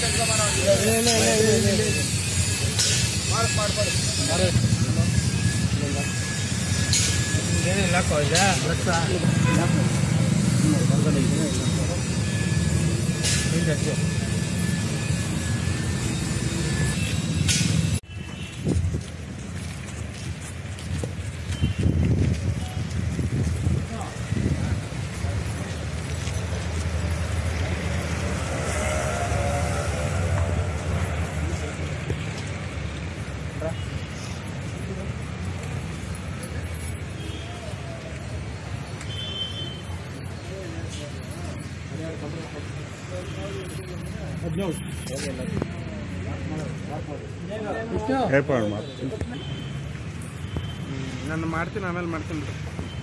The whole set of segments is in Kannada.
ಏನಿಲ್ಲ ಕೋಜ ಏರ್ಪಾಡು ಮಾಡ್ತೀನಿ ನಾನು ಮಾಡ್ತೀನಿ ಆಮೇಲೆ ಮಾಡ್ತೀನಿ ಬಿಡು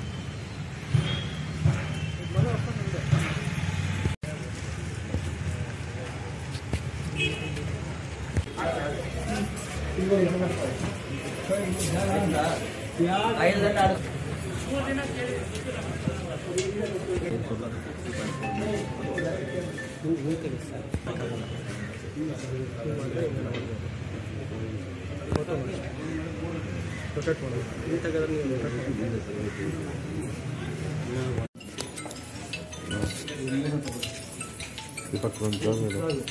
ಇಪ್ಪತ್ತೊಂದು ಜಾಗ ಇದೆ.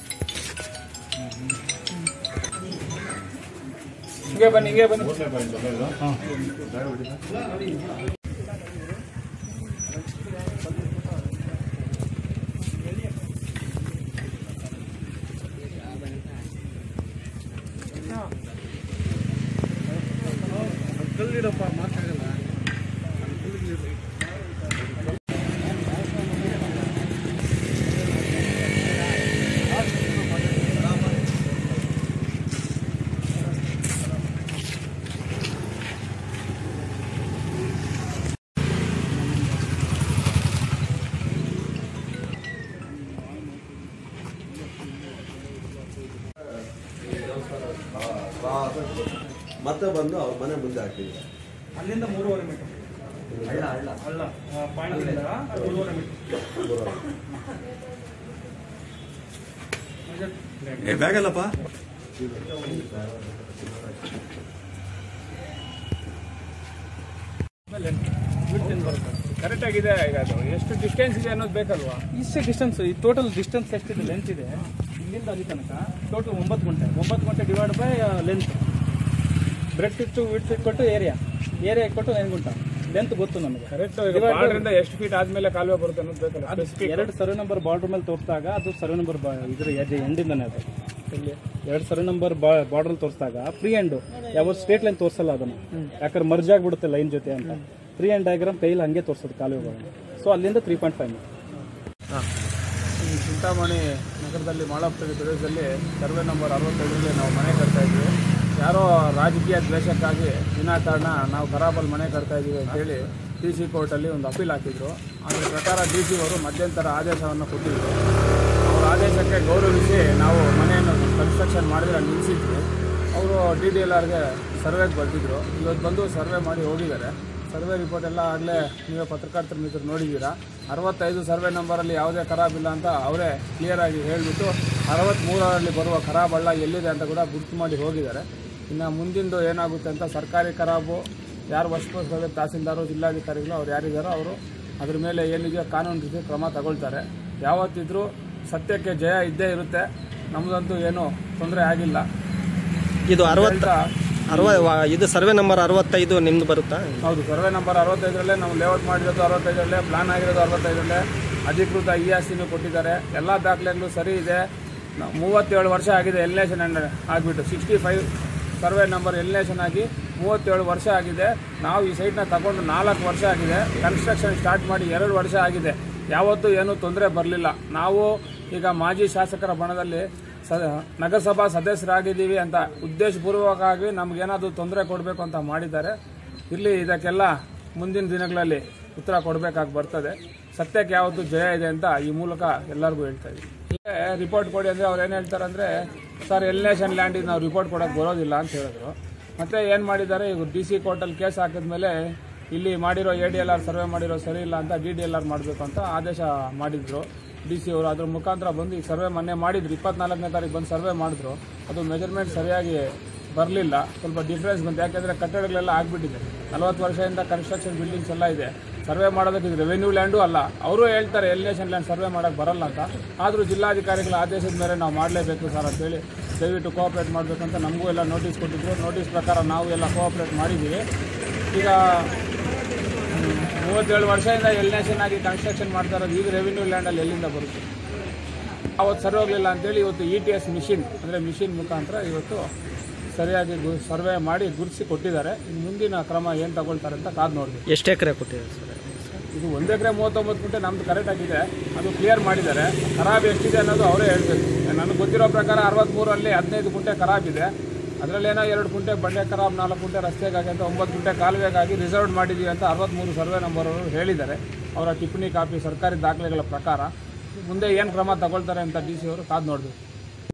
ಹಿಂಗೆ ಬನ್ನಿ ಹಿಂಗೆ ಬನ್ನಿ ಕಲ್ಲಿಡಪ್ಪ ಮಾತಾಗಲ್ಲ ಮತ್ತೆ ಬಂದು ಅವ್ರ ಮನೆ ಮುಂದೆ ಹಾಕಿದ್ರು ಅಲ್ಲಿಂದ ಮೂರುವರೆ ಮೀಟರ್ ಹಳ್ಳ ಹಳ್ಳ ಅಲ್ಲ ಪಾಯಿಂಟ್ ಮೂರುವರೆ ಮೀಟರ್ ಏ ಬ್ಯಾಗಲ್ಲಪ್ಪ ಕರೆಕ್ಟ್ ಆಗಿದೆ ಈಗ ಅದು ಎಷ್ಟು ಡಿಸ್ಟೆನ್ಸ್ ಇದೆ ಅನ್ನೋದು ಬೇಕಲ್ವಾ ಇಷ್ಟೇ ಡಿಸ್ಟೆನ್ಸ್ ಈ ಟೋಟಲ್ ಡಿಸ್ಟೆನ್ಸ್ ಎಷ್ಟಿದೆ ಲೆಂತ್ ಇದೆ ಇಲ್ಲಿಂದ ಅಲ್ಲಿ ತನಕ ಟೋಟಲ್ ಒಂಬತ್ತು ಗಂಟೆ ಒಂಬತ್ತು ಗಂಟೆ ಡಿವೈಡ್ ಬೈ ಲೆಂತ್ ಬ್ರೆಡ್ ಇಟ್ಟು ವಿಡ್ತ್ ಇಟ್ಕೊಟ್ಟು ಏರಿಯಾ ಏರಿಯಾ ಇಟ್ಕೊಟ್ಟು ನೈನ್ ಗುಂಟ ಲೆಂತ್ ಗೊತ್ತು ನಮಗೆ ಕರೆಕ್ಟ್ ಎಷ್ಟು ಫೀಟ್ ಆದ್ಮೇಲೆ ಕಾಲುವೆ ಬರುತ್ತೆ ಅನ್ನೋದು ಬೇಕಲ್ಲ ಎರಡು ಸರ್ವೆ ನಂಬರ್ ಬಾರ್ಡರ್ ಮೇಲೆ ತೋರಿಸಿದಾಗ ಅದು ಸರ್ವೆ ನಂಬರ್ ಇದ್ರ ಎಂಡಿಂದಾನೆ ಅದು ಎರಡು ಸರ್ವೆ ನಂಬರ್ ಬಾರ್ಡರ್ ತೋರಿಸಿದಾಗ ಫ್ರೀ ಎಂಡ್ ಯಾವ ಸ್ಟೇಟ್ ಲೈನ್ ತೋರಿಸಲ್ಲ ಅದನ್ನ ಯಾಕಂದ್ರೆ ಮರ್ಜ್ ಆಗ್ಬಿಡುತ್ತೆ ಲೈನ್ ಜೊತೆ ಅಂತ ಫ್ರೀ ಎಂಡ್ ಡಯಾಗ್ರಾಮ್ ಕೈಲಿ ಹಂಗೆ ತೋರಿಸೋದು ಕಾಲುವೆಗಳನ್ನು ಸೊ ಅಲ್ಲಿಂದ ತ್ರೀ ಪಾಯಿಂಟ್ ಫೈವ್ ಚಿಂತಾಮಣಿ ನಗರದಲ್ಲಿ ಮಾಳಪ್ತಗಿ ಪ್ರದೇಶದಲ್ಲಿ ಸರ್ವೆ ನಂಬರ್ ಅರವತ್ತೈದರಲ್ಲಿ ನಾವು ಮನೆ ಕಟ್ತಾ ಇದ್ವಿ ಯಾರೋ ರಾಜಕೀಯ ದ್ವೇಷಕ್ಕಾಗಿ ವಿನಾಕಾರಣ ನಾವು ಖರಾಬಲ್ಲಿ ಮನೆ ಕಟ್ತಾ ಇದ್ದೀವಿ ಅಂತೇಳಿ ಡಿ ಸಿ ಕೋರ್ಟಲ್ಲಿ ಒಂದು ಅಪೀಲ್ ಹಾಕಿದ್ರು ಅದರ ಪ್ರಕಾರ ಡಿ ಸಿ ಅವರು ಮಧ್ಯಂತರ ಆದೇಶವನ್ನು ಕೊಟ್ಟಿದ್ರು ಅವರ ಆದೇಶಕ್ಕೆ ಗೌರವಿಸಿ ನಾವು ಮನೆಯನ್ನು ಕನ್ಸ್ಟ್ರಕ್ಷನ್ ಮಾಡಿದ್ರೆ ನಿಲ್ಲಿಸಿದ್ವಿ ಅವರು ಡಿ ಡಿ ಎಲ್ ಆರ್ಗೆ ಸರ್ವೆಗೆ ಬರ್ತಿದ್ರು ಇವತ್ತು ಬಂದು ಸರ್ವೆ ಮಾಡಿ ಹೋಗಿದ್ದಾರೆ ಸರ್ವೆ ರಿಪೋರ್ಟ್ ಎಲ್ಲ ಆಗಲೇ ನೀವೇ ಪತ್ರಕರ್ತರ ಮಿತ್ರ ನೋಡಿದ್ದೀರಾ ಅರವತ್ತೈದು ಸರ್ವೆ ನಂಬರಲ್ಲಿ ಯಾವುದೇ ಖರಾಬ್ ಇಲ್ಲ ಅಂತ ಅವರೇ ಕ್ಲಿಯರಾಗಿ ಹೇಳಿಬಿಟ್ಟು ಅರವತ್ತ್ಮೂರರಲ್ಲಿ ಬರುವ ಖರಾಬ್ ಹಳ್ಳ ಎಲ್ಲಿದೆ ಅಂತ ಕೂಡ ಗುರ್ತು ಮಾಡಿ ಹೋಗಿದ್ದಾರೆ ಇನ್ನು ಮುಂದಿಂದು ಏನಾಗುತ್ತೆ ಅಂತ ಸರ್ಕಾರಿ ಖರಾಬು ಯಾರು ವಶಪಡಿಸ್ತಾರೆ ತಹಸೀಲ್ದಾರು ಜಿಲ್ಲಾಧಿಕಾರಿಗಳು ಅವ್ರು ಯಾರಿದ್ದಾರೋ ಅವರು ಅದ್ರ ಮೇಲೆ ಏನಿದೆಯೋ ಕಾನೂನು ರೀತಿ ಕ್ರಮ ತಗೊಳ್ತಾರೆ ಯಾವತ್ತಿದ್ರೂ ಸತ್ಯಕ್ಕೆ ಜಯ ಇದ್ದೇ ಇರುತ್ತೆ ನಮ್ಮದಂತೂ ಏನೂ ತೊಂದರೆ ಆಗಿಲ್ಲ ಇದು ಅರವತ್ತ ಹೇಳ್ತಾ ಅರವ ವ- ಇದು ಸರ್ವೆ ನಂಬರ್ ಅರವತ್ತೈದು ನಿಮ್ದು ಬರುತ್ತಾ ಹೌದು ಸರ್ವೆ ನಂಬರ್ ಅರವತ್ತೈದರಲ್ಲೇ ನಾವು ಲೇಔಟ್ ಮಾಡಿರೋದು ಅರವತ್ತೈದರಲ್ಲೇ ಪ್ಲಾನ್ ಆಗಿರೋದು ಅರವತ್ತೈದರಲ್ಲೇ ಅಧಿಕೃತ ಇ ಆಸ್ತಿನೂ ಕೊಟ್ಟಿದ್ದಾರೆ ಎಲ್ಲ ದಾಖಲೆಗಳು ಸರಿ ಇದೆ ನಾವು ಮೂವತ್ತೇಳು ವರ್ಷ ಆಗಿದೆ ಎಲ್ನೇಷನ್ ಆಗಿಬಿಟ್ಟು sixty five survey number alienation ಆಗಿ ಮೂವತ್ತೇಳು ವರ್ಷ ಆಗಿದೆ ನಾವು ಈ ಸೈಟ್ನ ತಗೊಂಡು ನಾಲ್ಕು ವರ್ಷ ಆಗಿದೆ ಕನ್ಸ್ಟ್ರಕ್ಷನ್ ಸ್ಟಾರ್ಟ್ ಮಾಡಿ ಎರಡು ವರ್ಷ ಆಗಿದೆ ಯಾವತ್ತೂ ಏನೂ ತೊಂದರೆ ಬರಲಿಲ್ಲ ನಾವು ಈಗ ಮಾಜಿ ಶಾಸಕರ ಬಣದಲ್ಲಿ ಸ ನಗರಸಭಾ ಸದಸ್ಯರಾಗಿದ್ದೀವಿ ಅಂತ ಉದ್ದೇಶಪೂರ್ವಕವಾಗಿ ನಮಗೇನಾದರೂ ತೊಂದರೆ ಕೊಡಬೇಕು ಅಂತ ಮಾಡಿದ್ದಾರೆ ಇಲ್ಲಿ ಇದಕ್ಕೆಲ್ಲ ಮುಂದಿನ ದಿನಗಳಲ್ಲಿ ಉತ್ತರ ಕೊಡಬೇಕಾಗಿ ಬರ್ತದೆ ಸತ್ಯಕ್ಕೆ ಯಾವತ್ತು ಜಯ ಇದೆ ಅಂತ ಈ ಮೂಲಕ ಎಲ್ಲರಿಗೂ ಹೇಳ್ತಾ ಇದ್ದೀವಿ ರಿಪೋರ್ಟ್ ಕೊಡಿ ಅಂದರೆ ಅವ್ರು ಏನು ಹೇಳ್ತಾರೆ ಅಂದರೆ ಸರ್ ಎಲ್ನೇಷನ್ ಲ್ಯಾಂಡಿಗೆ ನಾವು ರಿಪೋರ್ಟ್ ಕೊಡೋಕ್ಕೆ ಬರೋದಿಲ್ಲ ಅಂತ ಹೇಳಿದ್ರು ಮತ್ತೆ ಏನು ಮಾಡಿದ್ದಾರೆ ಈಗ ಡಿ ಸಿ ಕೋರ್ಟಲ್ಲಿ ಕೇಸ್ ಹಾಕಿದ್ಮೇಲೆ ಇಲ್ಲಿ ಮಾಡಿರೋ A D L R survey ಮಾಡಿರೋ ಸರಿ ಇಲ್ಲ ಅಂತ ಡಿ ಡಿ ಎಲ್ ಆರ್ ಮಾಡಬೇಕು ಅಂತ ಆದೇಶ ಮಾಡಿದ್ರು ಡಿ ಸಿ ಅವರು ಅದ್ರ ಮುಖಾಂತರ ಬಂದು ಈ ಸರ್ವೆ ಮೊನ್ನೆ ಮಾಡಿದ್ರು ಇಪ್ಪತ್ನಾಲ್ಕನೇ ತಾರೀಕು ಬಂದು ಸರ್ವೆ ಮಾಡಿದ್ರು ಅದು ಮೆಜರ್ಮೆಂಟ್ ಸರಿಯಾಗಿ ಬರಲಿಲ್ಲ ಸ್ವಲ್ಪ ಡಿಫ್ರೆನ್ಸ್ ಬಂತು ಯಾಕೆಂದರೆ ಕಟ್ಟಡಗಳೆಲ್ಲ ಆಗಿಬಿಟ್ಟಿದೆ ನಲವತ್ತು ವರ್ಷದಿಂದ ಕನ್ಸ್ಟ್ರಕ್ಷನ್ ಬಿಲ್ಡಿಂಗ್ಸ್ ಎಲ್ಲ ಇದೆ ಸರ್ವೆ ಮಾಡೋದಕ್ಕೆ ಇದು ರೆವೆನ್ಯೂ ಲ್ಯಾಂಡು ಅಲ್ಲ ಅವರು ಹೇಳ್ತಾರೆ ಎಲಿನೇಷನ್ ಲ್ಯಾಂಡ್ ಸರ್ವೆ ಮಾಡೋಕ್ಕೆ ಬರಲ್ಲ ಅಂತ ಆದರೂ ಜಿಲ್ಲಾಧಿಕಾರಿಗಳ ಆದೇಶದ ಮೇಲೆ ನಾವು ಮಾಡಲೇಬೇಕು ಸರ್ ಅಂತೇಳಿ ದಯವಿಟ್ಟು ಕೋಆಪ್ರೇಟ್ ಮಾಡಬೇಕಂತ ನಮಗೂ ಎಲ್ಲ ನೋಟಿಸ್ ಕೊಟ್ಟಿದ್ರು ನೋಟಿಸ್ ಪ್ರಕಾರ ನಾವು ಎಲ್ಲ ಕೋಆಪ್ರೇಟ್ ಮಾಡಿದ್ದೀವಿ ಈಗ ಹ್ಮ್, ಮೂವತ್ತೇಳು ವರ್ಷದಿಂದ ಎಲಿನೇಷನ್ ಆಗಿ ಕನ್ಸ್ಟ್ರಕ್ಷನ್ ಮಾಡ್ತಾ ಇರೋದು ಈಗ ರೆವಿನ್ಯೂ ಲ್ಯಾಂಡಲ್ಲಿ ಎಲ್ಲಿಂದ ಬರುತ್ತೆ ಅವತ್ತು ಸರಿ ಹೋಗಲಿಲ್ಲ ಅಂತೇಳಿ ಇವತ್ತು ಇ ಟಿ ಎಸ್ ಮಿಷಿನ್ ಅಂದರೆ ಮಿಷಿನ್ ಮುಖಾಂತರ ಇವತ್ತು ಸರಿಯಾಗಿ ಗು ಸರ್ವೆ ಮಾಡಿ ಗುರುತಿಸಿ ಕೊಟ್ಟಿದ್ದಾರೆ ಇನ್ನು ಮುಂದಿನ ಕ್ರಮ ಏನು ತಗೊಳ್ತಾರೆ ಅಂತ ಕಾದು ನೋಡಬೇಕು ಎಷ್ಟು ಎಕರೆ ಕೊಟ್ಟಿದ್ದಾರೆ ಸರ್ ಇದು ಒಂದು ಎಕರೆ ಮೂವತ್ತೊಂಬತ್ತು ಗುಂಟೆ ನಮ್ದು ಕರೆಕ್ಟ್ ಆಗಿದೆ ಅದು ಕ್ಲಿಯರ್ ಮಾಡಿದ್ದಾರೆ ಖರಾಬ್ ಎಷ್ಟಿದೆ ಅನ್ನೋದು ಅವರೇ ಹೇಳಬೇಕು ನನಗೆ ಗೊತ್ತಿರೋ ಪ್ರಕಾರ ಅರವತ್ತ್ಮೂರಲ್ಲಿ ಹದಿನೈದು ಗುಂಟೆ ಖರಾಬ್ ಇದೆ ಅದರಲ್ಲೇನೋ ಎರಡು ಗುಂಟೆ ಬಂಡೆ ಖರಾಬ್ ನಾಲ್ಕು ಗುಂಟೆ ರಸ್ತೆಗಾಗಿ ಅಂತ ಒಂಬತ್ತು ಗುಂಟೆ ಕಾಲುವೆಗಾಗಿ ರಿಸರ್ವ್ ಮಾಡಿದ್ದೀವಿ ಅಂತ ಅರವತ್ತ್ಮೂರು ಸರ್ವೆ ನಂಬರ್ ಅವರು ಹೇಳಿದ್ದಾರೆ ಅವರ ಟಿಪ್ಪಣಿ ಕಾಪಿ ಸರ್ಕಾರಿ ದಾಖಲೆಗಳ ಪ್ರಕಾರ ಮುಂದೆ ಏನು ಕ್ರಮ ತಗೊಳ್ತಾರೆ ಅಂತ ಡಿ ಸಿ ಅವರು ಕಾದು ನೋಡಬೇಕು